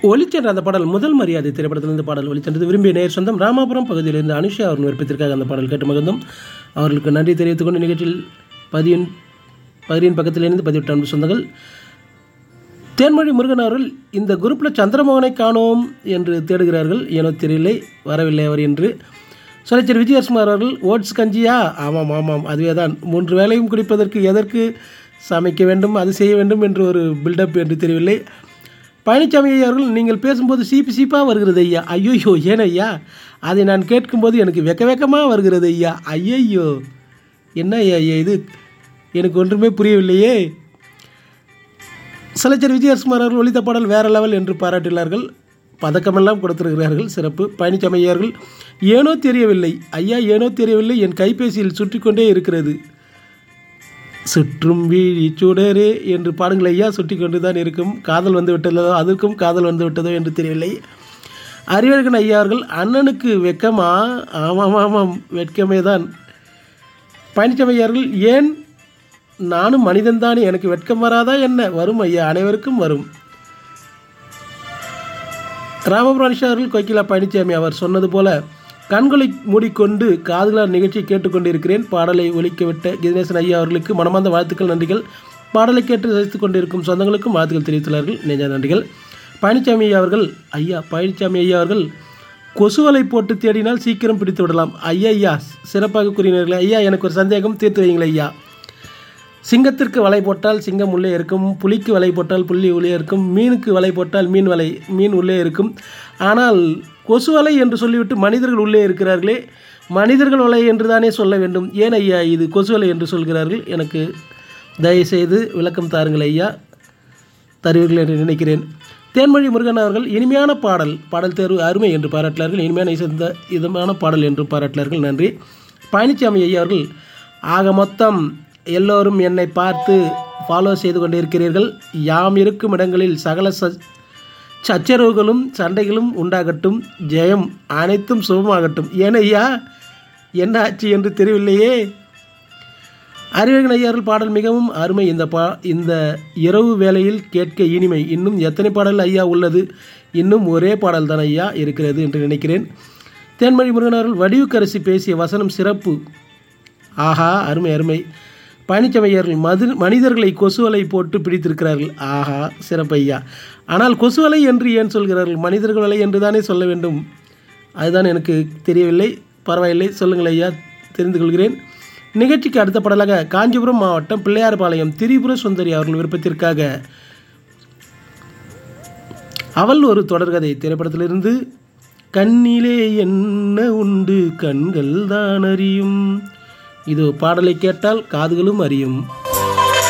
ஒளிச்சென்ற அந்த பாடல் முதல் மரியாதை திரைப்படத்திலிருந்து பாடல் ஒளிச்சென்றது விரும்பிய நேர் சொந்தம் ராமாபுரம் பகுதியிலிருந்து அனுஷா அவர் விருப்பத்திற்காக அந்த பாடல் கேட்டு மகிழ்ந்தோம் அவர்களுக்கு நன்றி தெரிவித்துக் கொண்டு நிகழ்ச்சியில் பதியின் பகுதியின் பக்கத்திலிருந்து பதிவிட்ட அன்பு சொந்தங்கள் தேன்மொழி முருகன் அவர்கள் இந்த குரூப்பில் சந்திரமோகனை காணோம் என்று தேடுகிறார்கள் ஏனோ தெரியலை வரவில்லை அவர் என்று சொலைச்சர் விஜயகுமார் அவர்கள் ஓட்ஸ் கஞ்சியா ஆமாம் ஆமாம் அதுவே தான் மூன்று வேளையும் குடிப்பதற்கு எதற்கு சமைக்க வேண்டும் அது செய்ய வேண்டும் என்று ஒரு பில்டப் என்று தெரியவில்லை பழனிசாமி ஐயா அவர்கள் நீங்கள் பேசும்போது சீப்பு சீப்பாக வருகிறது ஐயா ஐயோயோ ஏன் ஐயா அதை நான் கேட்கும்போது எனக்கு வெக்க வெக்கமாக வருகிறது ஐயா ஐயையோ என்ன ஐயா ஐயா இது எனக்கு ஒன்றுமே புரியவில்லையே சிலச்சர் விஜயகுமார் அவர்கள் ஒளித்த பாடல் வேற லெவல் என்று பாராட்டினார்கள் பதக்கமெல்லாம் கொடுத்திருக்கிறார்கள் சிறப்பு பழனிசாமி ஐயர்கள் ஏனோ தெரியவில்லை ஐயா ஏனோ தெரியவில்லை என் கைபேசியில் சுற்றி கொண்டே இருக்கிறது சுற்றும் வீழி சுடரே என்று பாடுங்கள் ஐயா சுற்றி கொண்டு தான் இருக்கும் காதல் வந்து விட்டதோ அதற்கும் காதல் வந்து விட்டதோ என்று தெரியவில்லை அறிவழகன் ஐயா அவர்கள் அண்ணனுக்கு வெக்கமா ஆமாம் ஆமாம் வெட்கமே தான் பழனிசாமி ஐயார்கள் ஏன் நானும் மனிதன்தானே எனக்கு வெட்கம் வராதா என்ன வரும் ஐயா அனைவருக்கும் வரும் ராமபுரம் அனிஷா அவர்கள் கோகிலா பழனிசாமி அவர் சொன்னது போல கண்களை மூடிக்கொண்டு காதுகளால் நிகழ்ச்சியை கேட்டுக்கொண்டிருக்கிறேன் பாடலை ஒலிக்கவிட்ட கணேசன் ஐயா அவர்களுக்கு மனமார்ந்த வாழ்த்துக்கள் நன்றிகள் பாடலை கேட்டு ரசித்துக் கொண்டிருக்கும் சொந்தங்களுக்கும் வாழ்த்துக்கள் தெரிவித்துள்ளார்கள் நெஞ்ச நன்றிகள் பழனிசாமி ஐயா அவர்கள் ஐயா பழனிசாமி ஐயா அவர்கள் கொசுவலை போட்டு தேடினால் சீக்கிரம் பிடித்து விடலாம் ஐயா ஐயா சிறப்பாக கூறினீர்களே ஐயா எனக்கு ஒரு சந்தேகம் தீர்த்து வைங்களே ஐயா சிங்கத்திற்கு வலை போட்டால் சிங்கம் உள்ளே இருக்கும் புலிக்கு வலை போட்டால் புள்ளி உள்ளே இருக்கும் மீனுக்கு வலை போட்டால் மீன் வலை மீன் உள்ளே இருக்கும் ஆனால் கொசு வலை என்று சொல்லிவிட்டு மனிதர்கள் உள்ளே இருக்கிறார்களே மனிதர்கள் வலை என்று தானே சொல்ல வேண்டும் ஏன் ஐயா இது கொசு வலை என்று சொல்கிறார்கள் எனக்கு தயவுசெய்து விளக்கம் தாருங்கள் ஐயா தருவீர்கள் என்று நினைக்கிறேன் தேன்மொழி முருகன் அவர்கள் இனிமையான பாடல் பாடல் தேர்வு அருமை என்று பாராட்டினார்கள் இனிமையான இசைந்த இதமான பாடல் என்று பாராட்டினார்கள் நன்றி பழனிசாமி ஐயா அவர்கள் ஆக மொத்தம் எல்லோரும் என்னை பார்த்து ஃபாலோ செய்து கொண்டிருக்கிறீர்கள் யாம் இருக்கும் இடங்களில் சகல ச சச்சரவுகளும் சண்டைகளும் உண்டாகட்டும் ஜெயம் அனைத்தும் சுபமாகட்டும் ஏன் ஐயா என்ன ஆச்சு என்று தெரியவில்லையே அறிவகன் ஐயார்கள் பாடல் மிகவும் அருமை இந்த பா இந்த இரவு வேளையில் கேட்க இனிமை இன்னும் எத்தனை பாடல் ஐயா உள்ளது இன்னும் ஒரே பாடல் தான் ஐயா இருக்கிறது என்று நினைக்கிறேன் தேன்மொழி முருகன் அவர்கள் வடிவுக்கரசி பேசிய வசனம் சிறப்பு ஆஹா அருமை அருமை பழனிச்சமையர்கள் மது மனிதர்களை கொசுவலை போட்டு பிடித்திருக்கிறார்கள் ஆஹா சிறப்பையா ஆனால் கொசுவலை என்று ஏன் சொல்கிறார்கள் மனிதர்கள் வலை என்று தானே சொல்ல வேண்டும் அதுதான் எனக்கு தெரியவில்லை பரவாயில்லை சொல்லுங்கள் ஐயா தெரிந்து கொள்கிறேன் நிகழ்ச்சிக்கு அடுத்த பாடலாக காஞ்சிபுரம் மாவட்டம் பிள்ளையார்பாளையம் திரிபுர சுந்தரி அவர்கள் விருப்பத்திற்காக அவள் ஒரு தொடர்கதை திரைப்படத்திலிருந்து கண்ணிலே என்ன உண்டு கண்கள் தான் அறியும் இது பாடலை கேட்டால் காதுகளும் அறியும்